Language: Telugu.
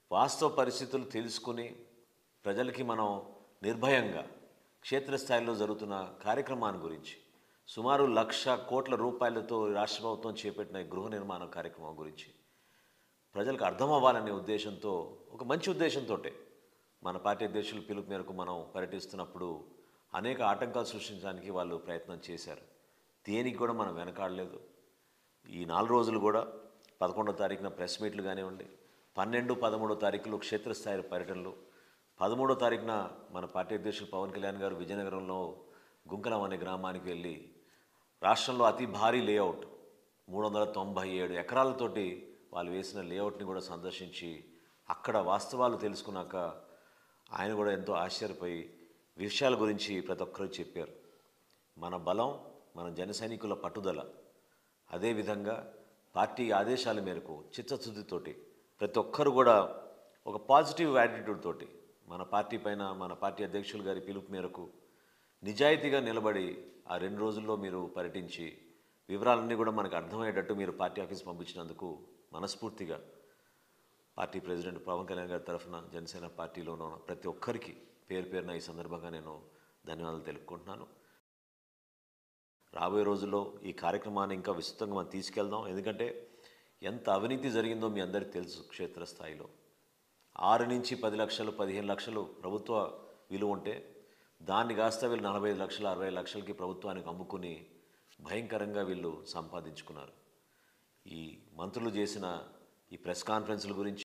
వాస్తవ పరిస్థితులు తెలుసుకుని ప్రజలకి మనం నిర్భయంగా క్షేత్రస్థాయిలో జరుగుతున్న కార్యక్రమాన్ని గురించి సుమారు లక్ష కోట్ల రూపాయలతో రాష్ట్ర ప్రభుత్వం చేపట్టిన ఈ గృహ నిర్మాణ కార్యక్రమం గురించి ప్రజలకు అర్థం అవ్వాలనే ఉద్దేశంతో ఒక మంచి ఉద్దేశంతో మన పార్టీ అధ్యక్షుల పిలుపు మేరకు మనం పర్యటిస్తున్నప్పుడు అనేక ఆటంకాలు సృష్టించడానికి వాళ్ళు ప్రయత్నం చేశారు దేనికి కూడా మనం వెనకాడలేదు ఈ నాలుగు రోజులు కూడా పదకొండో తారీఖున ప్రెస్ మీట్లు కానివ్వండి పన్నెండు పదమూడో తారీఖులో క్షేత్రస్థాయి పర్యటనలు పదమూడో తారీఖున మన పార్టీ అధ్యక్షులు పవన్ కళ్యాణ్ గారు విజయనగరంలో గుంకలం అనే గ్రామానికి వెళ్ళి రాష్ట్రంలో అతి భారీ లేఅవుట్ మూడు వందల తొంభై ఏడు ఎకరాలతోటి వాళ్ళు వేసిన లేఅవుట్ని కూడా సందర్శించి అక్కడ వాస్తవాలు తెలుసుకున్నాక ఆయన కూడా ఎంతో ఆశ్చర్యపోయి విషయాల గురించి ప్రతి ఒక్కరూ చెప్పారు మన బలం మన జన సైనికుల పట్టుదల అదేవిధంగా పార్టీ ఆదేశాల మేరకు చిత్తశుద్ధితోటి ప్రతి ఒక్కరు కూడా ఒక పాజిటివ్ యాటిట్యూడ్ తోటి మన పార్టీ పైన మన పార్టీ అధ్యక్షులు గారి పిలుపు మేరకు నిజాయితీగా నిలబడి ఆ రెండు రోజుల్లో మీరు పర్యటించి వివరాలన్నీ కూడా మనకు అర్థమయ్యేటట్టు మీరు పార్టీ ఆఫీస్ పంపించినందుకు మనస్ఫూర్తిగా పార్టీ ప్రెసిడెంట్ పవన్ కళ్యాణ్ గారి తరఫున జనసేన పార్టీలో ఉన్న ప్రతి ఒక్కరికి పేరు పేరున ఈ సందర్భంగా నేను ధన్యవాదాలు తెలుపుకుంటున్నాను రాబోయే రోజుల్లో ఈ కార్యక్రమాన్ని ఇంకా విస్తృతంగా మనం తీసుకెళ్దాం ఎందుకంటే ఎంత అవినీతి జరిగిందో మీ అందరికీ తెలుసు క్షేత్రస్థాయిలో ఆరు నుంచి పది లక్షలు పదిహేను లక్షలు ప్రభుత్వ విలువ ఉంటే దాన్ని కాస్త వీళ్ళు నలభై ఐదు లక్షలు అరవై లక్షలకి ప్రభుత్వానికి అమ్ముకుని భయంకరంగా వీళ్ళు సంపాదించుకున్నారు ఈ మంత్రులు చేసిన ఈ ప్రెస్ కాన్ఫరెన్స్ల గురించి